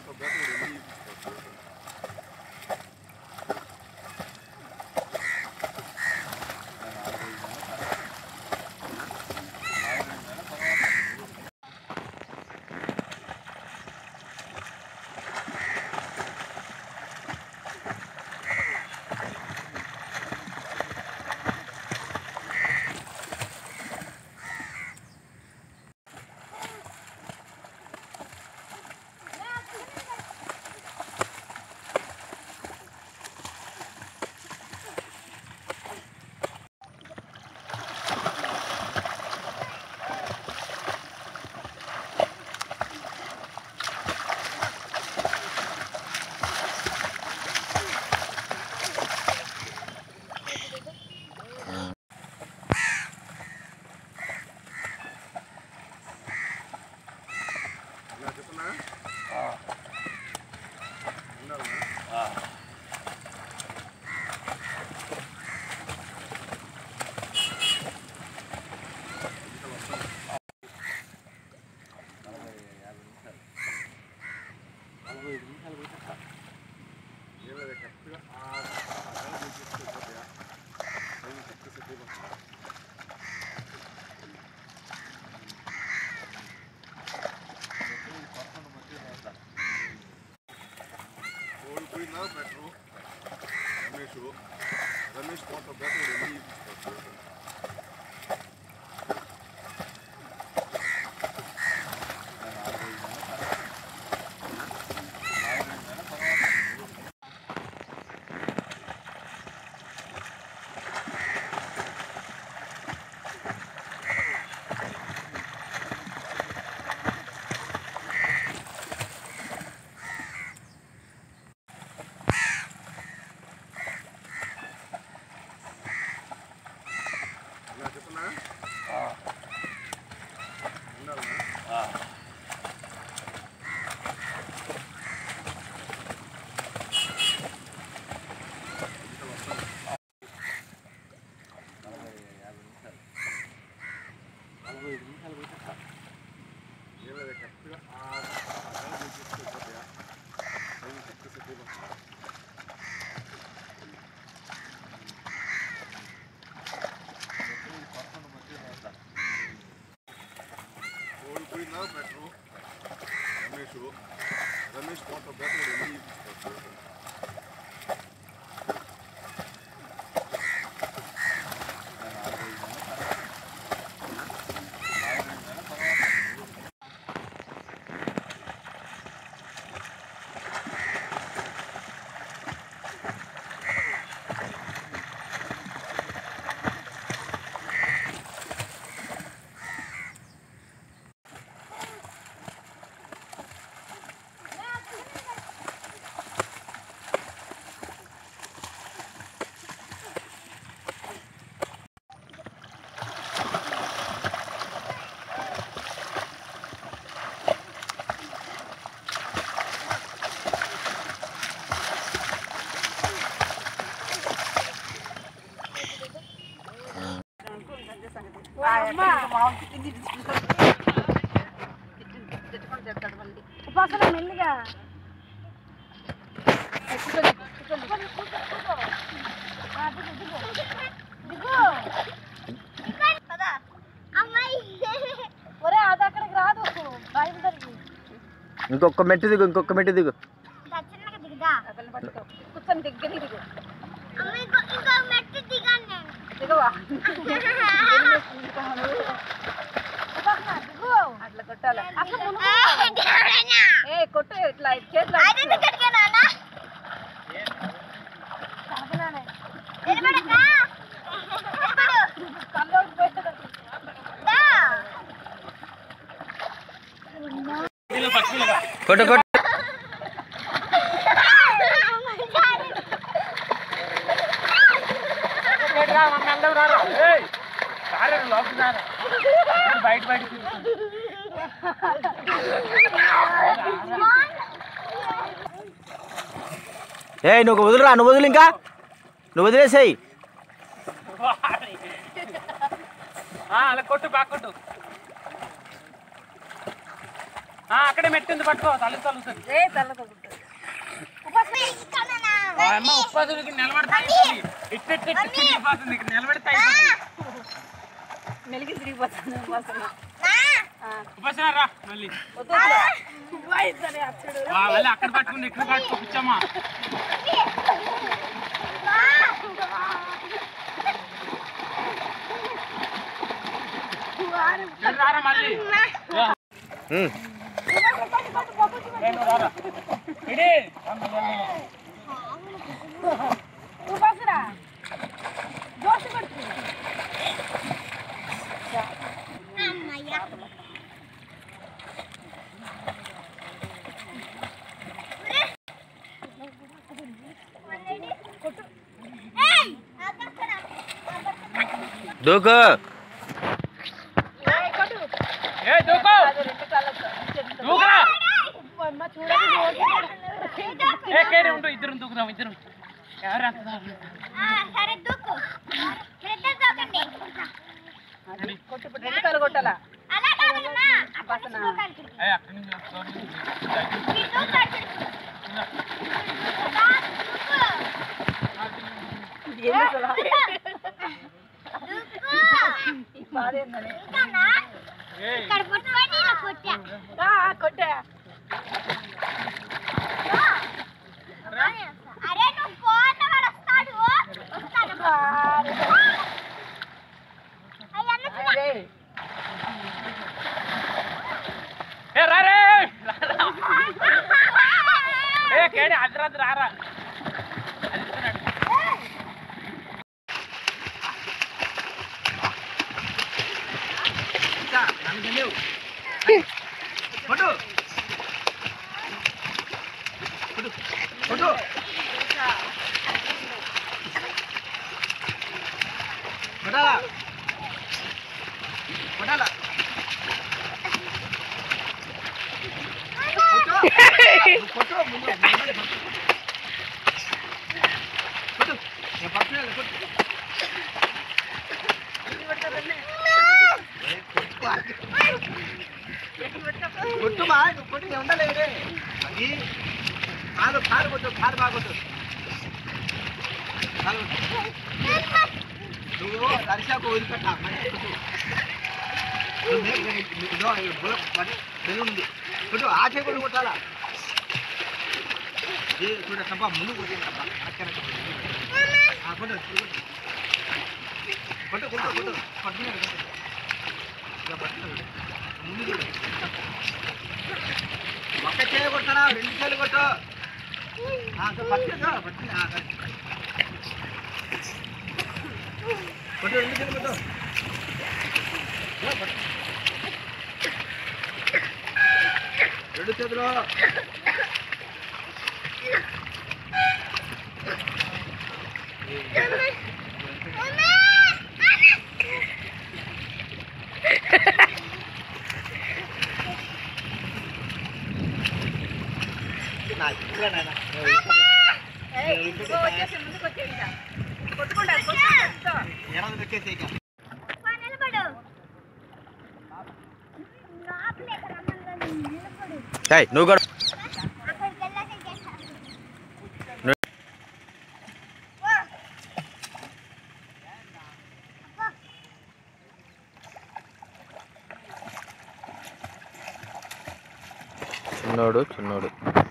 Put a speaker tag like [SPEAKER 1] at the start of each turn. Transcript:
[SPEAKER 1] ఓడిపోయినా better Ramesh Ramesh Kota better వెళ్ళి ఇలా చెప్పనా ఉండాలనా ఏం లేదు కరెక్ట్గా ఆ అర్థం చేసేస్తే పోతాయా టైం కరెక్ట్ సెట్ అయిపోతుందా ఓడిపోయినా బెటరు రమేష్ రమేష్ కోట బెటర్ వెళ్ళి
[SPEAKER 2] ఉపాసన మెల్లిగా ఒరే అది అక్కడికి రాదు బయలుదేరి
[SPEAKER 3] ఇంకొక మెట్టు దిగు ఇంకొక మెట్టు దిగు
[SPEAKER 2] చిన్నగా దిగుదా
[SPEAKER 4] కూర్చొని దగ్గర దిగు
[SPEAKER 2] అమ్మ ఇంకో ఇంకో మెట్టు దిగాను నేను
[SPEAKER 4] దిగవా
[SPEAKER 2] ఉపాసన దిగు
[SPEAKER 4] అట్లా కొట్టాలి
[SPEAKER 2] అసలు మునుగు.
[SPEAKER 4] ఏ కొట్టు ఇట్లా చేతిలో
[SPEAKER 2] అది ఎందుకు కడిగానా కడగనానే. నిలబడకా? నిలబడు.
[SPEAKER 4] కల్లోకి పోయి
[SPEAKER 2] దా.
[SPEAKER 3] కొట్టు కొట్టు ఏ నువ్వు వదిలిరా నువ్వు వదిలి ఇంకా నువ్వు వదిలేసేయి
[SPEAKER 5] అలా కొట్టు బాగా కొట్టు ఆ, అక్కడే మెట్టింది పట్టుకో తల్లి తల్లుతుంది
[SPEAKER 4] ఏ తల తగ్గుతుంది
[SPEAKER 5] అమ్మ ఉపాధులకి నిలబడితే అయిపోతుంది. ఇట్టు ఇట్టు ఇట్టు తిరిగిపోతుంది ఇక్కడ నిలబడితే అయిపోతుంది.
[SPEAKER 4] మెలిగి తిరిగిపోతుంది ఉపాసన
[SPEAKER 5] ఉపాసన రా మళ్ళీ
[SPEAKER 4] వద్దు వద్దు. అచ్చుడు
[SPEAKER 5] వా, మళ్ళీ అక్కడ పట్టుకుని ఇక్కడ పట్టుకో కూర్చోమ్మా ఇక్కడ రారా మళ్ళీ రా.
[SPEAKER 3] ఉమ్.
[SPEAKER 5] రేపు రారా. ఇడి.
[SPEAKER 2] ఉపాసన దోశ కొడుతుంది
[SPEAKER 3] దూకు
[SPEAKER 5] ఏ దూకో
[SPEAKER 4] అది రెండు కాళ్ళతో
[SPEAKER 5] దూకరా
[SPEAKER 2] అమ్మ చూడండి
[SPEAKER 5] ఏ కేరే ఉండు ఇద్దరు దూకుదాం ఇద్దరు ఎవరు అంత దారుణం? రెడీ.
[SPEAKER 4] కొట్టు ఇప్పుడు రెండు కాళ్ళు కొట్టాలా ఉపాసన
[SPEAKER 5] ఏ, అక్కడి నుంచి వస్తావు.
[SPEAKER 4] ఏం అసలు? ఈ బాధ ఏందని
[SPEAKER 5] ఏయ్,
[SPEAKER 2] కొట్టా
[SPEAKER 6] అరే నువ్వు ఫోన్ వస్తాడు వస్తాడు అయ్యన్న
[SPEAKER 4] అరే
[SPEAKER 5] ఏ రా రే రారా. ఏ కేడి అర్ధరాత్రి రారా అదిస్తున్నాడు. ఇంకా, నన్ను తెలియవు. కొట్టు. కొట్టు. కొట్టు. కొట్టాలా కొట్టాలా కొట్టు ముందు కొట్టు నేను పడుతున్నాను కొట్టు కొట్టు మా నువ్వు కొట్టు నేను ఉండలేదే అది కాదు కారు కొట్టు కారు బాగా కొట్టు కారు కొట్టు. నువ్వు దర్శకు వదిలిపెట్టా మంచి కొట్టు నువ్వు మే- మే- ఇదో ఈ బుల్ల పడి బెల్లు ఉంది కొట్టు ఆ చేయి కూడా కొట్టాలా ఏ చూడ సభ ముందు కొట్టింది సభ అక్కడ ఆ కొట్టు కొట్టు కొట్టు కొట్టు కొట్టు పట్టుకున్నాడు కొట్టు ఇలా పట్టుకున్నాడు ముందు చూడు ఒక్క చేయి కొట్టారా రెండు చేతులు కొట్టు ఆ, ఇంకా పట్టుకో పట్టుకుని ఆ, కరెక్ట్. కొట్టు రెండు చేతులు కొట్టు ఇలా పట్టు. రెండు చేతులు నా ఇక్కడ నాయనా.
[SPEAKER 4] ఏయ్, ఇదిగో వచ్చేసి ముందుకు వచ్చేసి ఇంకా. కొట్టుకుంటా కొట్టుకుంటా
[SPEAKER 1] ఎడమ దొక్కేసి ఇక.
[SPEAKER 6] నిలబడు లోపలే క్రమంగా నిలబడు
[SPEAKER 3] ఏయ్ నువ్వు కూడా
[SPEAKER 6] అక్కడికి వెళ్ళాక చేస్తాను
[SPEAKER 3] చిన్నోడు చిన్నోడు